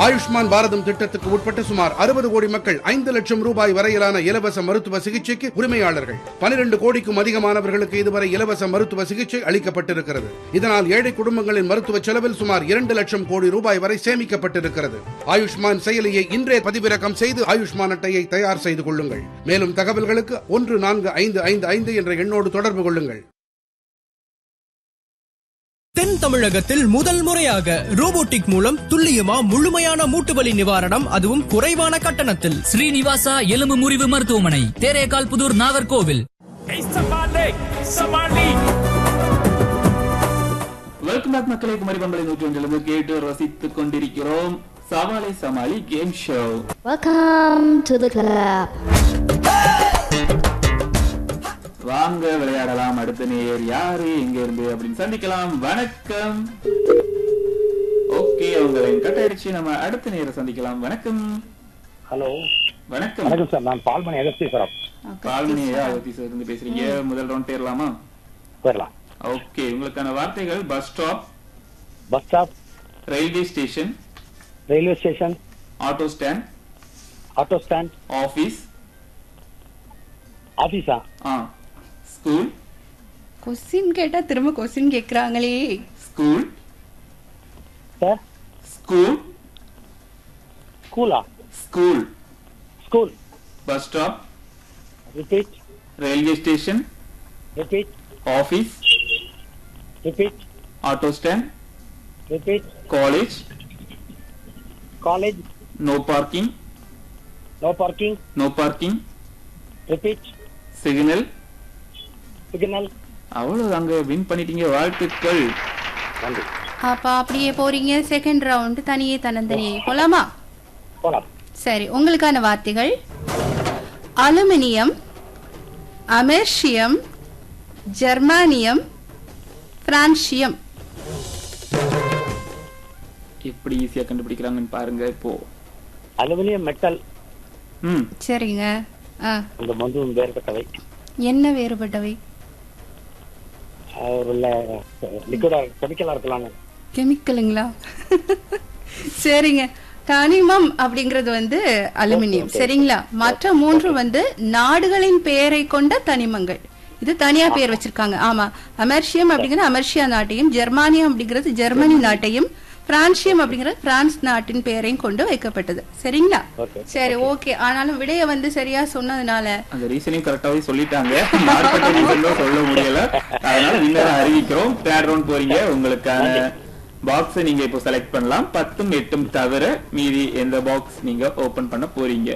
ஆயுஷ்மான் பாரதம் திட்டத்துக்கு உட்பட்ட சுமார் அறுபது கோடி மக்கள் ஐந்து லட்சம் ரூபாய் வரையிலான இலவச மருத்துவ சிகிச்சைக்கு உரிமையாளர்கள் பனிரெண்டு கோடிக்கும் அதிகமானவர்களுக்கு இதுவரை இலவச மருத்துவ சிகிச்சை அளிக்கப்பட்டிருக்கிறது இதனால் ஏழை குடும்பங்களின் மருத்துவ செலவில் சுமார் இரண்டு லட்சம் கோடி ரூபாய் வரை சேமிக்கப்பட்டிருக்கிறது ஆயுஷ்மான் செயலியை இன்றே பதிவிறக்கம் செய்து ஆயுஷ்மான் அட்டையை தயார் செய்து கொள்ளுங்கள் மேலும் தகவல்களுக்கு ஒன்று நான்கு ஐந்து ஐந்து ஐந்து என்ற எண்ணோடு தொடர்பு கொள்ளுங்கள் தென் தமிழகத்தில் முதல் முறையாக ரோபோட்டிக் மூலம் துல்லியமா முழுமையான மூட்டு வலி நிவாரணம் அதுவும் குறைவான கட்டணத்தில் ஸ்ரீனிவாசா எலும்பு முறிவு மருத்துவமனை தேரேகால் புதூர் நாகர்கோவில் வெல்கம் பேக் மக்களை குமரி பண்பலை நூற்றி ஒன்றிலிருந்து கேட்டு ரசித்துக் கொண்டிருக்கிறோம் சவாலை சமாளி game show Welcome to the club. வாங்க விளையாடலாம் அடுத்த நேயர் யாரு எங்க இருந்து அப்படின்னு சந்திக்கலாம் வணக்கம் ஓகே உங்களை கட் ஆயிடுச்சு நம்ம அடுத்த நேரம் சந்திக்கலாம் வணக்கம் ஹலோ வணக்கம் வணக்கம் சார் நான் பால்மணி அகஸ்தீஸ்வரம் கால்மணி ஆதிசர் இருந்து பேசுறீங்க முதல் ரவுண்ட் பேரலாமா போயிடலாம் ஓகே உங்களுக்கான வார்த்தைகள் bus stop bus stop railway station railway station auto stand auto stand office ஆபீஸா ஆ ஸ்கூல் கொஸ்டின் கேட்டா திரும்ப கொஸ்டின் கேக்குறாங்களே ஸ்கூல் சார் ஸ்கூல் ஸ்கூலா school school bus stop repeat railway station repeat office repeat auto stand repeat college college no parking no parking no parking repeat signal signal அவ்வளவுதாங்க win பண்ணிட்டீங்க வாழ்த்துக்கள் நன்றி அப்ப அப்படியே போறீங்க செகண்ட் ரவுண்ட் தனியே தன்னந்தனியே போலாமா போலாம் சரி உங்களுக்கான வார்த்தைகள் அலுமினியம் அமெர்ஷியம் ஜெர்மானியம் பிரான்சியம் எப்படி ஈஸியா கண்டுபிடிக்கிறாங்கன்னு பாருங்க இப்போ அலுமினியம் மெட்டல் ம் சரிங்க ஆ அந்த மொன்றும் வேறுபட்டவை என்ன வேறுபட்டவை ஒரு லிக்விடா கெமிக்கலா இருக்கலாம் கெமிக்கலுங்களா சரிங்க தனிமம் அப்படிங்கிறது வந்து அலுமினியம் சரிங்களா மற்ற மூன்று வந்து நாடுகளின் பெயரை கொண்ட தனிமங்கள் இது தனியா பேர் வச்சிருக்காங்க ஆமா அமெர்ஷியம் அப்படிங்கிறது அமெர்ஷியா நாட்டையும் ஜெர்மானியம் அப்படிங்கிறது ஜெர்மனி நாட்டையும் பிரான்சியம் அப்படிங்கிறது பிரான்ஸ் நாட்டின் பெயரையும் கொண்டு வைக்கப்பட்டது சரிங்களா Okay. சரி ஓகே ஆனாலும் விடைய வந்து சரியா சொன்னதுனால அந்த ரீசனையும் கரெக்டாவே சொல்லிட்டாங்க மார்க்கெட் ரீசன் தான் சொல்ல முடியல அதனால வின்னர் அறிவிக்கிறோம் தேர்ட் ரவுண்ட் போறீங்க உங்களுக்கான பாக்ஸ் நீங்க இப்போ செலக்ட் பண்ணலாம் பத்தும் எட்டும் தவிர மீதி எந்த பாக்ஸ் நீங்க ஓபன் பண்ண போறீங்க